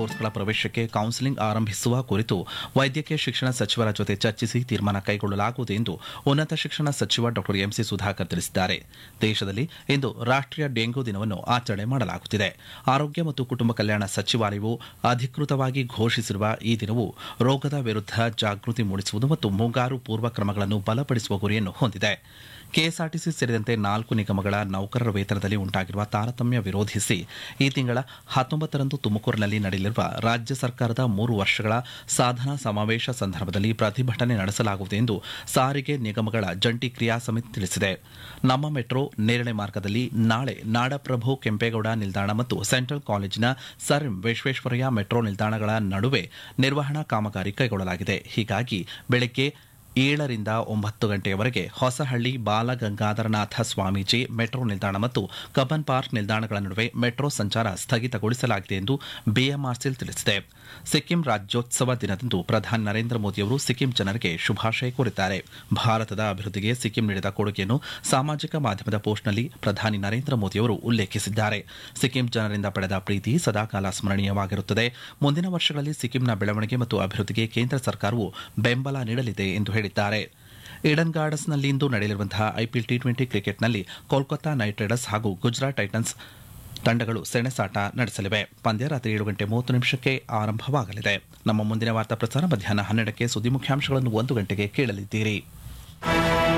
ಕೋರ್ಸ್ಗಳ ಪ್ರವೇಶಕ್ಕೆ ಕೌನ್ಸಿಲಿಂಗ್ ಆರಂಭಿಸುವ ಕುರಿತು ವೈದ್ಯಕೀಯ ಶಿಕ್ಷಣ ಸಚಿವರ ಜೊತೆ ಚರ್ಚಿಸಿ ತೀರ್ಮಾನ ಕೈಗೊಳ್ಳಲಾಗುವುದು ಎಂದು ಉನ್ನತ ಶಿಕ್ಷಣ ಸಚಿವ ಡಾ ಎಂಸಿ ಸುಧಾಕರ್ ತಿಳಿಸಿದ್ದಾರೆ ದೇಶದಲ್ಲಿ ಇಂದು ರಾಷ್ಟೀಯ ಡೆಂಗು ದಿನವನ್ನು ಆಚರಣೆ ಮಾಡಲಾಗುತ್ತಿದೆ ಆರೋಗ್ಯ ಮತ್ತು ಕುಟುಂಬ ಕಲ್ಯಾಣ ಸಚಿವಾಲಯವು ಅಧಿಕೃತವಾಗಿ ಘೋಷಿಸಿರುವ ಈ ದಿನವು ರೋಗದ ವಿರುದ್ಧ ಜಾಗೃತಿ ಮೂಡಿಸುವುದು ಮತ್ತು ಮುಂಗಾರು ಪೂರ್ವ ಕ್ರಮಗಳನ್ನು ಬಲಪಡಿಸುವ ಗುರಿಯನ್ನು ಹೊಂದಿದೆ ಕೆಎಸ್ಆರ್ಟಿಸಿ ಸೇರಿದಂತೆ ನಾಲ್ಕು ನಿಗಮಗಳ ನೌಕರರ ವೇತನದಲ್ಲಿ ಉಂಟಾಗಿರುವ ತಾರತಮ್ಯ ವಿರೋಧಿಸಿ ಈ ತಿಂಗಳ ಹತ್ತೊಂಬತ್ತರಂದು ತುಮಕೂರಿನಲ್ಲಿ ನಡೆಯಲಿರುವ ರಾಜ್ಯ ಸರ್ಕಾರದ ಮೂರು ವರ್ಷಗಳ ಸಾಧನಾ ಸಮಾವೇಶ ಸಂದರ್ಭದಲ್ಲಿ ಪ್ರತಿಭಟನೆ ನಡೆಸಲಾಗುವುದು ಎಂದು ಸಾರಿಗೆ ನಿಗಮಗಳ ಜಂಟಿ ಕ್ರಿಯಾ ಸಮಿತಿ ತಿಳಿಸಿದೆ ನಮ್ಮ ಮೆಟ್ರೋ ನೇರಳೆ ಮಾರ್ಗದಲ್ಲಿ ನಾಳೆ ನಾಡಪ್ರಭು ಕೆಂಪೇಗೌಡ ನಿಲ್ದಾಣ ಮತ್ತು ಸೆಂಟ್ರಲ್ ಕಾಲೇಜಿನ ಸರ್ ಎಂ ವಿಶ್ವೇಶ್ವರಯ್ಯ ಮೆಟ್ರೋ ನಿಲ್ದಾಣಗಳ ನಡುವೆ ನಿರ್ವಹಣಾ ಕಾಮಗಾರಿ ಕೈಗೊಳ್ಳಲಾಗಿದೆ ಹೀಗಾಗಿ ಬೆಳಗ್ಗೆ ಏಳರಿಂದ ಒಂಬತ್ತು ಗಂಟೆಯವರೆಗೆ ಹೊಸಹಳ್ಳಿ ಬಾಲಗಂಗಾಧರನಾಥ ಸ್ವಾಮೀಜಿ ಮೆಟ್ರೋ ನಿಲ್ದಾಣ ಮತ್ತು ಕಬ್ಬನ್ ಪಾರ್ಕ್ ನಿಲ್ದಾಣಗಳ ನಡುವೆ ಮೆಟ್ರೋ ಸಂಚಾರ ಸ್ಥಗಿತಗೊಳಿಸಲಾಗಿದೆ ಎಂದು ಬಿಎಂಆರ್ಸಿಎಲ್ ತಿಳಿಸಿದೆ ಸಿಕ್ಕಿಂ ರಾಜ್ಯೋತ್ಸವ ದಿನದಂದು ಪ್ರಧಾನಿ ನರೇಂದ್ರ ಮೋದಿಯವರು ಸಿಕ್ಕಿಂ ಜನರಿಗೆ ಶುಭಾಶಯ ಕೋರಿದ್ದಾರೆ ಭಾರತದ ಅಭಿವೃದ್ಧಿಗೆ ಸಿಕ್ಕಿಂ ನೀಡಿದ ಕೊಡುಗೆಯನ್ನು ಸಾಮಾಜಿಕ ಮಾಧ್ಯಮದ ಪೋಸ್ಟ್ನಲ್ಲಿ ಪ್ರಧಾನಿ ನರೇಂದ್ರ ಮೋದಿಯವರು ಉಲ್ಲೇಖಿಸಿದ್ದಾರೆ ಸಿಕ್ಕಿಂ ಜನರಿಂದ ಪಡೆದ ಪ್ರೀತಿ ಸದಾಕಾಲ ಸ್ಮರಣೀಯವಾಗಿರುತ್ತದೆ ಮುಂದಿನ ವರ್ಷಗಳಲ್ಲಿ ಸಿಕ್ಕಿಂನ ಬೆಳವಣಿಗೆ ಮತ್ತು ಅಭಿವೃದ್ಧಿಗೆ ಕೇಂದ್ರ ಸರ್ಕಾರವು ಬೆಂಬಲ ನೀಡಲಿದೆ ಎಂದು ಹೇಳಿದ್ದಾರೆ ಈಡನ್ ಗಾರ್ಡನ್ಸ್ನಲ್ಲಿಂದು ನಡೆಯಲಿರುವಂತಹ ಐಪಿಎಲ್ ಟಿ ಟ್ವೆಂಟಿ ಕ್ರಿಕೆಟ್ನಲ್ಲಿ ಕೋಲ್ಕತಾ ನೈಟ್ ರೈಡರ್ಸ್ ಹಾಗೂ ಗುಜರಾತ್ ಟೈಟನ್ಸ್ ತಂಡಗಳು ಸೆಣಸಾಟ ನಡೆಸಲಿವೆ ಪಂದ್ಯ ರಾತ್ರಿ ಏಳು ಗಂಟೆ ಮೂವತ್ತು ನಿಮಿಷಕ್ಕೆ ಆರಂಭವಾಗಲಿದೆ ನಮ್ಮ ಮುಂದಿನ ವಾರ್ತಾ ಪ್ರಸಾರ ಮಧ್ಯಾಹ್ನ ಹನ್ನೆರಡಕ್ಕೆ ಸುದ್ದಿ ಮುಖ್ಯಾಂಶಗಳನ್ನು ಒಂದು ಗಂಟೆಗೆ ಕೇಳಲಿದ್ದೀರಿ